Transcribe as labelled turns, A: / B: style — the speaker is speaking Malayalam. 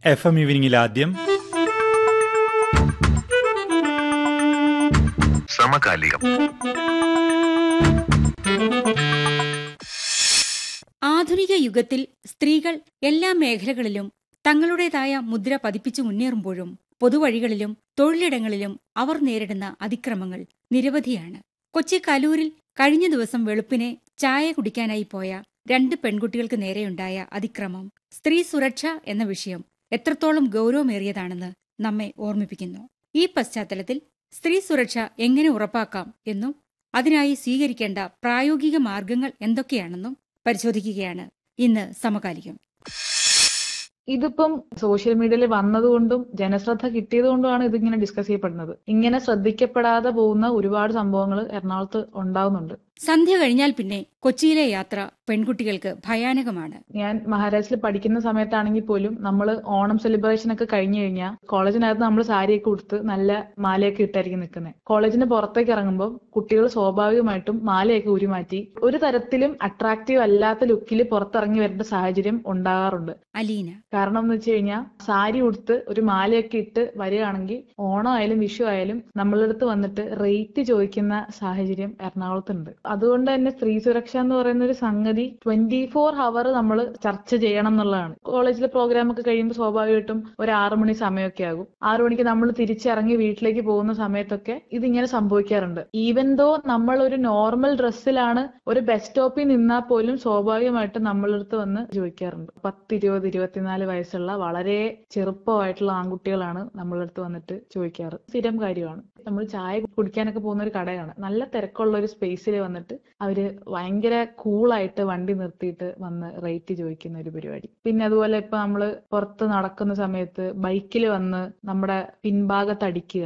A: എഫ് എം ഈവനിങ്ങിൽ ആദ്യം
B: സമകാലികം
C: ആധുനിക യുഗത്തിൽ സ്ത്രീകൾ എല്ലാ മേഖലകളിലും തങ്ങളുടേതായ മുദ്ര പതിപ്പിച്ചു മുന്നേറുമ്പോഴും പൊതുവഴികളിലും തൊഴിലിടങ്ങളിലും അവർ നേരിടുന്ന അതിക്രമങ്ങൾ നിരവധിയാണ് കൊച്ചി കലൂരിൽ കഴിഞ്ഞ ദിവസം വെളുപ്പിനെ ചായ കുടിക്കാനായി പോയ രണ്ട് പെൺകുട്ടികൾക്ക് നേരെയുണ്ടായ അതിക്രമം സ്ത്രീ സുരക്ഷ എന്ന വിഷയം എത്രത്തോളം ഗൗരവമേറിയതാണെന്ന് നമ്മെ ഓർമ്മിപ്പിക്കുന്നു ഈ പശ്ചാത്തലത്തിൽ സ്ത്രീ സുരക്ഷ എങ്ങനെ ഉറപ്പാക്കാം എന്നും അതിനായി സ്വീകരിക്കേണ്ട പ്രായോഗിക മാർഗങ്ങൾ എന്തൊക്കെയാണെന്നും പരിശോധിക്കുകയാണ് ഇന്ന് സമകാലികം
D: ഇതിപ്പം സോഷ്യൽ മീഡിയയിൽ വന്നതുകൊണ്ടും ജനശ്രദ്ധ കിട്ടിയതുകൊണ്ടുമാണ് ഇതിങ്ങനെ ഡിസ്കസ് ചെയ്യപ്പെടുന്നത് ഇങ്ങനെ ശ്രദ്ധിക്കപ്പെടാതെ പോകുന്ന ഒരുപാട് സംഭവങ്ങൾ എറണാകുളത്ത് ഉണ്ടാവുന്നുണ്ട്
C: സന്ധ്യ കഴിഞ്ഞാൽ പിന്നെ കൊച്ചിയിലെ യാത്ര പെൺകുട്ടികൾക്ക് ഭയാനകമാണ്
D: ഞാൻ മഹാരാഷ്ട്രയിൽ പഠിക്കുന്ന സമയത്താണെങ്കിൽ പോലും നമ്മൾ ഓണം സെലിബ്രേഷൻ ഒക്കെ കഴിഞ്ഞു കഴിഞ്ഞാൽ കോളേജിനകത്ത് നമ്മൾ സാരിയൊക്കെ ഉടുത്ത് നല്ല മാലയൊക്കെ ഇട്ടായിരിക്കും നിൽക്കുന്നത് കോളേജിന് പുറത്തേക്ക് ഇറങ്ങുമ്പോൾ കുട്ടികൾ സ്വാഭാവികമായിട്ടും മാലയൊക്കെ ഉരുമാറ്റി ഒരു തരത്തിലും അട്രാക്റ്റീവ് അല്ലാത്ത ലുക്കിൽ പുറത്തിറങ്ങി വരേണ്ട സാഹചര്യം ഉണ്ടാകാറുണ്ട്
C: അലീന
D: കാരണം എന്ന് വെച്ച് കഴിഞ്ഞാൽ സാരി ഉടുത്ത് ഒരു മാലയൊക്കെ ഇട്ട് വരികയാണെങ്കിൽ ഓണം ആയാലും വിഷു ആയാലും നമ്മളുടെ അടുത്ത് വന്നിട്ട് റേറ്റ് ചോദിക്കുന്ന സാഹചര്യം എറണാകുളത്തുണ്ട് അതുകൊണ്ട് തന്നെ സ്ത്രീ സുരക്ഷ എന്ന് പറയുന്ന ഒരു സംഗതി ട്വന്റി ഫോർ ഹവർ നമ്മൾ ചർച്ച ചെയ്യണം എന്നുള്ളതാണ് കോളേജിലെ പ്രോഗ്രാം ഒക്കെ കഴിയുമ്പോൾ സ്വാഭാവികമായിട്ടും ഒരു ആറു മണി സമയമൊക്കെ ആകും ആറു മണിക്ക് നമ്മൾ തിരിച്ചിറങ്ങി വീട്ടിലേക്ക് പോകുന്ന സമയത്തൊക്കെ ഇതിങ്ങനെ സംഭവിക്കാറുണ്ട് ഈവൻ ദോ നമ്മൾ ഒരു നോർമൽ ഡ്രസ്സിലാണ് ഒരു ബസ് സ്റ്റോപ്പിൽ നിന്നാൽ പോലും സ്വാഭാവികമായിട്ടും നമ്മളുടെ അടുത്ത് വന്ന് ചോദിക്കാറുണ്ട് പത്ത് ഇരുപത് ഇരുപത്തിനാല് വയസ്സുള്ള വളരെ ചെറുപ്പമായിട്ടുള്ള ആൺകുട്ടികളാണ് നമ്മളുടെ അടുത്ത് വന്നിട്ട് ചോദിക്കാറ് സ്ഥിരം കാര്യമാണ് നമ്മൾ ചായ കുടിക്കാനൊക്കെ പോകുന്ന ഒരു കടയാണ് നല്ല തിരക്കുള്ള ഒരു സ്പേസിൽ വന്നിട്ട് അവര് ഭയങ്കര കൂളായിട്ട് വണ്ടി നിർത്തിയിട്ട് വന്ന് റേറ്റ് ചോദിക്കുന്ന ഒരു പരിപാടി പിന്നെ അതുപോലെ ഇപ്പൊ നമ്മള് പുറത്ത് നടക്കുന്ന സമയത്ത് ബൈക്കിൽ വന്ന് നമ്മുടെ പിൻഭാഗത്ത് അടിക്കുക